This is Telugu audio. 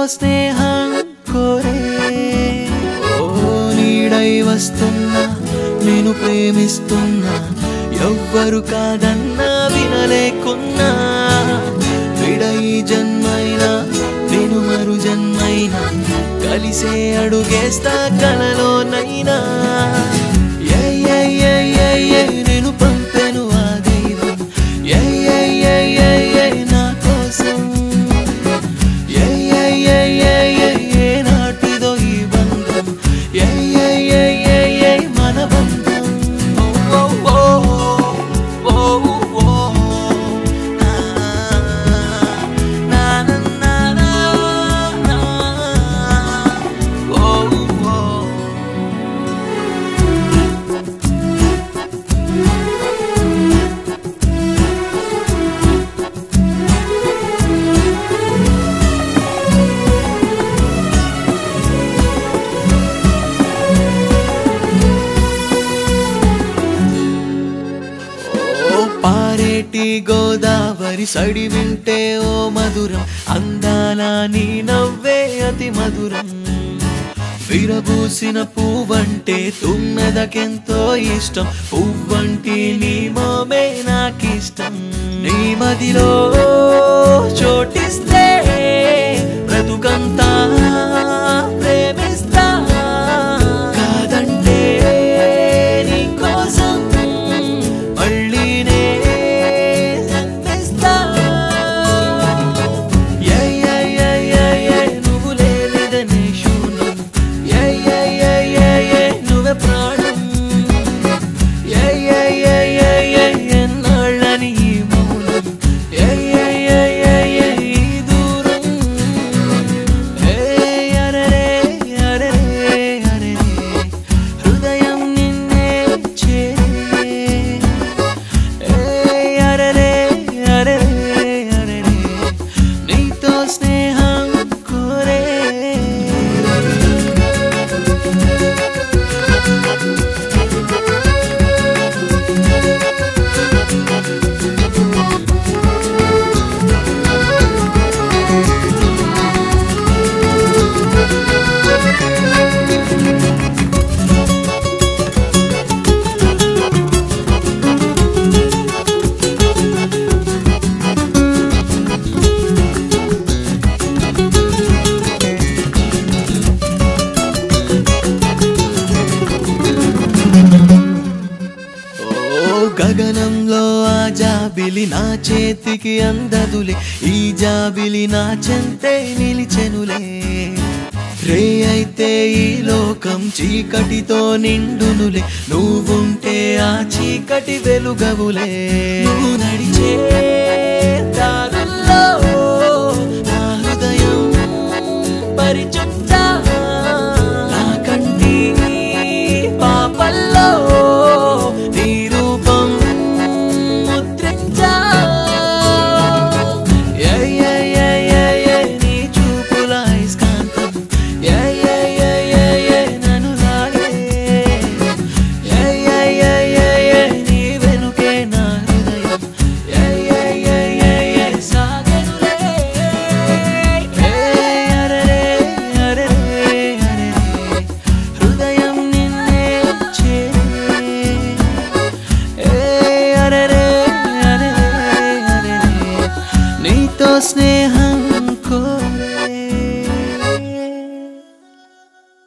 స్నేహం కోరే ఓ నీడై వస్తున్నా నేను ప్రేమిస్తున్నా ఎవ్వరు కాదన్నా వినలేకున్నా విడై జన్మైనా నేను మరు జన్మైనా కలిసే అడుగేస్తా కలలోనైనా ఏ ఏ ఏ ఏ ఏ నేను పంపెను ఆ దైవం ఏ ఏ ఏ ఏ ఏ నా కోసం ఏ ఏ ఏ ఏ ఏ ఏ నాటిదో ఈ బంధం ఏ ఏ ఏ ఏ ఏ మన బంధం ఓ ఓ ఓ ఓ ఓ నా నా నా నా నా ఓ ఓ ఓ పారేటి గోదావరి సడి వింటే ఓ మధురం అందాల నీ నవ్వే అతి మధురం విరబూసిన పువ్వంటే తుమ్మెదకెంతో ఇష్టం పువ్వంటి నీ మోమే నాకిష్టం నీ మదిలో చోటిస్తే బ్రతుకంతా ప్రేమిస్తా కాదంటే నీ కోసం మళ్ళీ నే జన్మిస్తా ఏ ఏ ఏ ఏ ఏ నువ్వు లేనిదని శూన్యం ఏ ఏ ఏ ఏ ఏ నువ్వే ప్రాణం ఏ ఏ ఏ ఏ ఏ ఎన్నాళ్ళని ఈ మౌనం ఏ ఏ ఏ ఏ ఏ ఈ దూరం ఏ అరరే అరరే అరరే హృదయం నిన్నే చేరే ఏ అరరే అరరే అరరే నీతో స్నేహం కోరే ఓ గగనంలో ఆ జాబిలి నా చేతికి అందదులే ఈ జాబిలి నా చెంతే నిలిచెనులే రే అయితే ఈ లోకం చీకటితో నిండునులే నువ్వుంటే ఆ చీకటి వెలుగవులే నువ్వు నడిచే దారుల్లో నా హృదయం పరిచుట్టా నా కంటి పాపల్లో నీ రూపం ముద్రించా ఏ ఏ ఏ ఏ ఏ నీ చూపుల ఐస్కాంతం ఏ ఏ ఏ ఏ ఏ నన్ను లాగే ఏ ఏ ఏ ఏ ఏ నీ వెనుకే నా హృదయం ఏ ఏ ఏ ఏ ఏ సాగనులే ఏ అరరే అరరే అరరే హృదయం నిన్నే చేరే ఏ అరరే అరరే అరరే నీతో స్నేహం